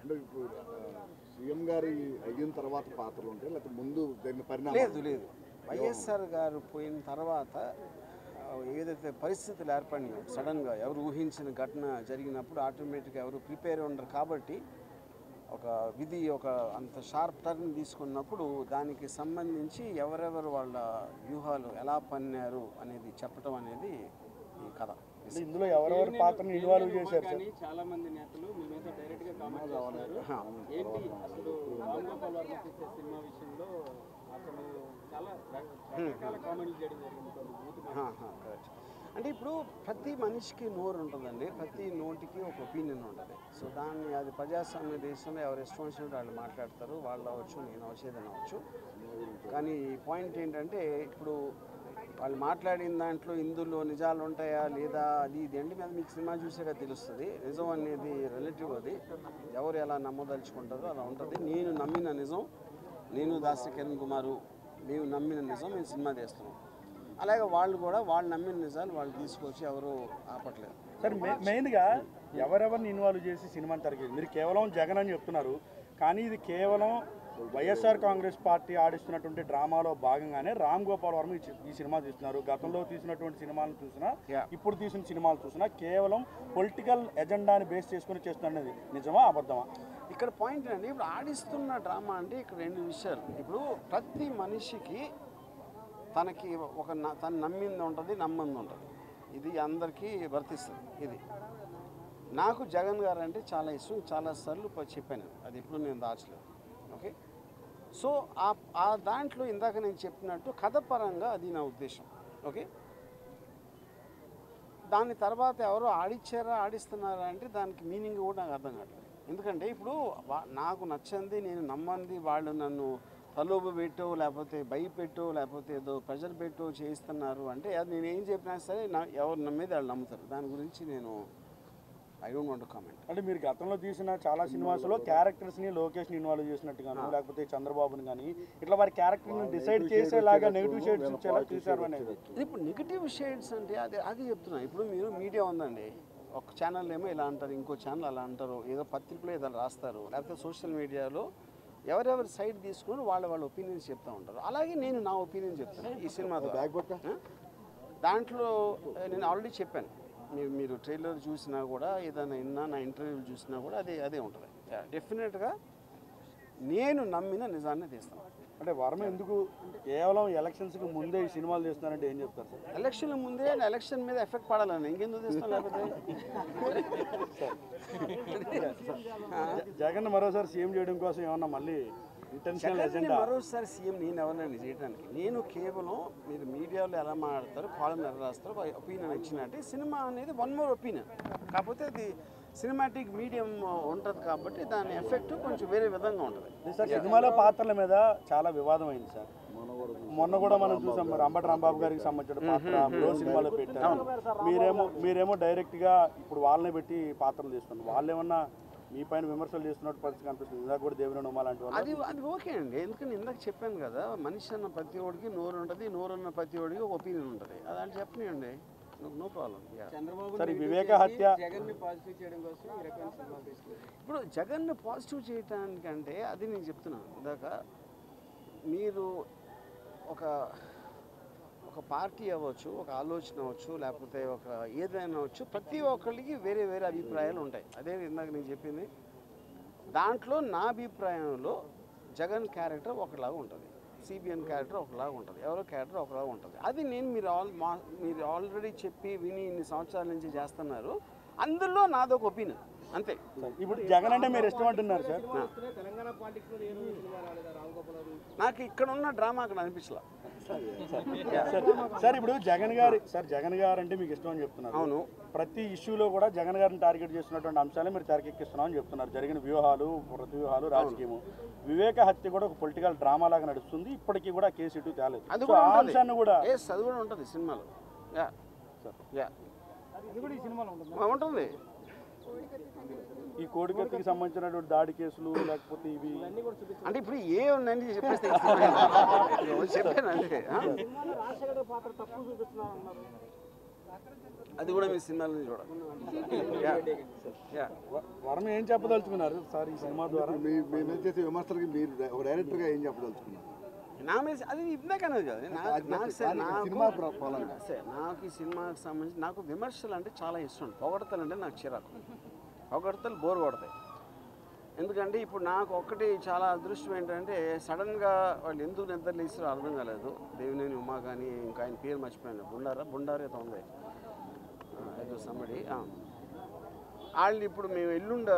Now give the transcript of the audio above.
అంటే ఇప్పుడు ఆ, సీఎం గారి అయిన తర్వాత పాత్రలు ఉంటాయి లేకపోతే ముందు జరిగిన లేదు పరిణామాలు లేదు వైఎస్ఆర్ గారు పోయిన తర్వాత ఆ, ఏదైతే పరిస్థితులు ఏర్పడినాయో సడన్గా ఎవరు ఊహించిన ఘటన జరిగినప్పుడు ఆటోమేటిక్గా ఎవరు ప్రిపేర్ ఉండరు కాబట్టి ఒక విధి ఒక అంత షార్ప్ టర్న్ తీసుకున్నప్పుడు దానికి సంబంధించి ఎవరెవరు వాళ్ళ వ్యూహాలు ఎలా పన్నారు అనేది చెప్పడం అనేది ఈ కథ అంటే ఇందులో ఎవరెవరి పాత్రను ఇన్వాల్వ్ చేశారు సార్ కానీ చాలా మంది నేతలు మీ మీద డైరెక్ట్ గా కామెంట్ చేస్తున్నారు ఏంటి అసలు రామ్ గోపాల్ వర్మ తీసే సినిమా విషయంలో అతను చాలా రకరకాల కామెంట్లు చేయడం జరిగింది కొన్ని బూత్ కరెక్ట్ అంటే ఇప్పుడు ప్రతి మనిషికి నోరు ఉంటుందండి ప్రతి నోటికి ఒక ఒపీనియన్ ఉంటుంది సో దాన్ని అది ప్రజాస్వామ్య దేశంలో ఎవరు ఇష్టం వచ్చినట్టు వాళ్ళు మాట్లాడతారు వాళ్ళు అవ్వచ్చు నేను అవచ్చు ఏదైనా అవ్వచ్చు కానీ పాయింట్ ఏంటంటే ఇప్పుడు వాళ్ళు మాట్లాడిన దాంట్లో ఇందులో నిజాలు ఉంటాయా లేదా అది ఇది ఎండి మీద మీకు సినిమా చూసాక తెలుస్తుంది నిజం అనేది రిలేటివ్ అది ఎవరు ఎలా నమ్మదలుచుకుంటారో అలా ఉంటుంది నేను నమ్మిన నిజం నేను దాసరి కిరణ్ కుమారు మేము నమ్మిన నిజం మేము సినిమా తీస్తున్నాం అలాగే వాళ్ళు కూడా వాళ్ళు నమ్మిన నిజాలు వాళ్ళు తీసుకొచ్చి ఎవరు ఆపట్లేదు సార్ మె- మెయిన్గా ఎవరెవరిని ఇన్వాల్వ్ చేసి సినిమాని తరిగేది మీరు కేవలం జగన్ అని చెప్తున్నారు కానీ ఇది కేవలం వైఎస్ఆర్ కాంగ్రెస్ పార్టీ ఆడిస్తున్నటువంటి డ్రామాలో భాగంగానే రామ్ గోపాల్ వర్మ ఈ చి- ఈ సినిమా తీస్తున్నారు గతంలో తీసినటువంటి సినిమాలను చూసినా Yeah. ఇప్పుడు తీసిన సినిమాలు చూసినా కేవలం పొలిటికల్ ఎజెండాని బేస్ చేసుకుని చేస్తున్నది నిజమా అబద్ధమా ఇక్కడ పాయింట్ అండి ఇప్పుడు ఆడిస్తున్న డ్రామా అంటే ఇక్కడ రెండు విషయాలు ఇప్పుడు ప్రతి మనిషికి తనకి ఒక న- తను నమ్మింది ఉంటుంది నమ్మంది ఉంటుంది ఇది అందరికీ వర్తిస్తుంది ఇది నాకు జగన్ గారు అంటే చాలా ఇష్టం చాలాసార్లు ప- చెప్పాను అది ఎప్పుడు నేను దాచలేదు ఓకే సో ఆ ఆ దాంట్లో ఇందాక నేను చెప్పినట్టు కథ పరంగా అది నా ఉద్దేశం ఓకే దాని తర్వాత ఎవరో ఆడిచ్చారా ఆడిస్తున్నారా అంటే దానికి మీనింగ్ కూడా నాకు అర్థం కావట్లేదు ఎందుకంటే ఇప్పుడు వా- నాకు నచ్చింది నేను నమ్మంది వాళ్ళు నన్ను తలోబు పెట్టో లేకపోతే భయపెట్టో లేకపోతే ఏదో ప్రెషర్ పెట్టో చేయిస్తున్నారు అంటే అది నేను ఏం చెప్పినా సరే నా ఎవరు నమ్మేది వాళ్ళు నమ్ముతారు దాని గురించి నేను ఐ డోంట్ వాంట్ కామెంట్ అంటే మీరు గతంలో తీసిన చాలా సినిమాస్లో క్యారెక్టర్స్ని లొకేషన్ ఇన్వాల్వ్ చేసినట్టుగాను లేకపోతే చంద్రబాబుని కానీ ఇట్లా వారి క్యారెక్టర్ని డిసైడ్ చేసేలాగా నెగిటివ్ షేడ్స్ ఇచ్చేలా చూశారు అనేది ఇది ఇప్పుడు నెగిటివ్ షేడ్స్ అంటే అది అది చెప్తున్నా ఇప్పుడు మీరు మీడియా ఉందండి ఒక ఛానల్ ఏమో ఇలా అంటారు ఇంకో ఛానల్ అలా అంటారు ఏదో పత్రికలో ఏదో రాస్తారు లేకపోతే సోషల్ మీడియాలో ఎవరెవరి సైడ్ తీసుకుని వాళ్ళ వాళ్ళ ఒపీనియన్స్ చెప్తూ ఉంటారు అలాగే నేను నా ఒపీనియన్ చెప్తాను ఈ సినిమా బ్యాగ్ పక్క దాంట్లో ఆ, నేను ఆల్రెడీ చెప్పాను మీరు మీరు ట్రైలర్ చూసినా కూడా ఏదైనా విన్నా నా ఇంటర్వ్యూలు చూసినా కూడా అదే అదే ఉంటుంది డెఫినెట్గా నేను నమ్మిన నిజాన్ని తీస్తాను అంటే వర్మ ఎందుకు కేవలం ఎలక్షన్స్కి ముందే ఈ సినిమాలు చేస్తున్నారంటే ఏం చెప్తారు సార్ ఎలక్షన్ ముందే ఎలక్షన్ మీద ఎఫెక్ట్ పడాలని ఇంకెందుకు తీస్తాం లేకపోతే జ- జగన్ మరోసారి సీఎం చేయడం కోసం ఏమన్నా మళ్ళీ ఇంటెన్షనల్ జగన్ని ఎజెండా మరోసారి సీఎం నేను ఎవరినైనా చేయడానికి నేను కేవలం మీరు మీడియాలో ఎలా మాట్లాడతారు కాలం ఎలా రాస్తారు ఒపీనియన్ ఇచ్చినట్టే సినిమా అనేది వన్ మోర్ ఒపీనియన్ కాకపోతే అది సినిమాటిక్ మీడియం ఉంటుంది కాబట్టి దాని ఎఫెక్ట్ కొంచెం వేరే విధంగా ఉంటుంది సార్ సినిమాలో పాత్రల మీద చాలా వివాదం అయింది సార్ మొన్న కూడా మనం చూసాం మరి అంబటి రాంబాబు గారికి సంబంధించిన పాత్ర బ్రో సినిమాలో పెట్టారు మీరేమో మీరేమో డైరెక్ట్ గా ఇప్పుడు వాళ్ళని పెట్టి పాత్రలు తీస్తున్నారు వాళ్ళు ఏమన్నా మీ పైన విమర్శలు చేస్తున్నట్టు పరిస్థితి కనిపిస్తుంది ఇందాక కూడా దేవిన ఉమా లాంటి వాళ్ళు అది అది ఓకే అండి ఎందుకంటే ఇందాక చెప్పాను కదా మనిషి అన్న ప్రతి ఒడికి నోరు ఉంటుంది నోరు ఉన్న ప్రతి ఒడికి ఒక ఒపీనియన్ ఉంటుంది అదంటే చెప్పనివ్వండి నో ప్రాబ్లం చంద్రబాబు సరే, నెగిటివ్ వివేక చేసి హత్య- జగన్ ని పాజిటివ్ చేయడం కోసం ఈ రకమైన సినిమా తీస్తున్నారు ఇప్పుడు జగన్ను పాజిటివ్ చేయటానికంటే అది నేను చెప్తున్నాను ఇందాక మీరు ఒక ఒక పార్టీ అవ్వచ్చు ఒక ఆలోచన అవ్వచ్చు లేకపోతే ఒక ఏదైనా అవ్వచ్చు ప్రతి ఒక్కరికి వేరే వేరే అభిప్రాయాలు ఉంటాయి అదే ఇందాక నేను చెప్పింది దాంట్లో నా అభిప్రాయంలో జగన్ క్యారెక్టర్ ఒకలాగా ఉంటుంది సిబిఎన్ క్యారెక్టర్ ఒకలాగా ఉంటుంది ఎవరో క్యారెక్టర్ ఒకలాగా ఉంటుంది అది నేను మీరు ఆల్ మా మీరు ఆల్రెడీ చెప్పి విని ఇన్ని సంవత్సరాల నుంచి చేస్తున్నారు అందులో నాదొక ఒపీనియన్ అంతే ఇప్పుడు జగన్ అంటే మీరు ఇష్టం అంటున్నారు సార్ వస్తున్నాయి. తెలంగాణ పాలిటిక్స్ లో ఏ రోజు సినిమా రాలేదా రామ్ గోపాల్ వర్మ నాకు ఇక్కడ ఉన్న డ్రామా అక్కడ అనిపించలా సార్ సార్ ఇప్పుడు జగన్ గారి సార్ జగన్ గారు అంటే మీకు ఇష్టం అని చెప్తున్నారు అవును ప్రతి ఇష్యూలో కూడా జగన్ గారిని టార్గెట్ చేస్తున్నటువంటి అంశాలే మీరు తెరకెక్కిస్తున్నాం అని చెప్తున్నారు జరిగిన వ్యూహాలు ప్రతి వ్యూహాలు రాజకీయము వివేక హత్య కూడా ఒక పొలిటికల్ డ్రామా లాగా నడుస్తుంది ఇప్పటికీ కూడా కేసు ఇటు తేలేదు అది సో కూడా ఆ ఉంటుంది. అంశాన్ని కూడా ఎస్ అది కూడా ఉంటుంది సినిమాలో యా యా ఇది కూడా ఈ సినిమాలో ఉంటుంది ఉంటుంది ఈ కోడికత్తికి సంబంధించినటువంటి దాడి కేసులు లేకపోతే ఇవి అంటే ఇప్పుడు ఏ ఉందండి చెప్పేస్తే చెప్పాను అంతే ఆ? రాజశేఖర్ పాత్ర తక్కువ చూపిస్తున్నారు అన్నారు అది కూడా మీ సినిమాలో చూడాలి యా యా వ- వర్మ ఏం చెప్పదలుచుకున్నారు సార్ ఈ సినిమా ద్వారా మీ మీ మీద చేసే విమర్శలకి మీరు ఒక డైరెక్టర్గా ఏం చెప్పదలుచుకున్నారు నా మీద అది ఇందాకనే కదా నా- అది నాకు చెప్పి, సరే, కానీ నాకు సినిమా ప్ర- పరంగా. సరే, నాకు ఈ సినిమాకి సంబంధించి నాకు విమర్శలు అంటే చాలా ఇష్టం పొగడతలు అంటే నాకు చిరాకు పొగడతలు బోర్ కొడతాయి ఎందుకంటే ఇప్పుడు నాకు ఒక్కటి చాలా అదృష్టం ఏంటంటే సడన్గా వాళ్ళు ఎందుకు నిద్ర లేచారో అర్థం కాలేదు దేవినేని ఉమా కానీ ఇంకా ఆయన పేరు మర్చిపోయాను బుండారా బుండారా ఏదో ఉంది ఆ, ఏదో సంబడి వాళ్ళు ఇప్పుడు మేము ఎల్లుండ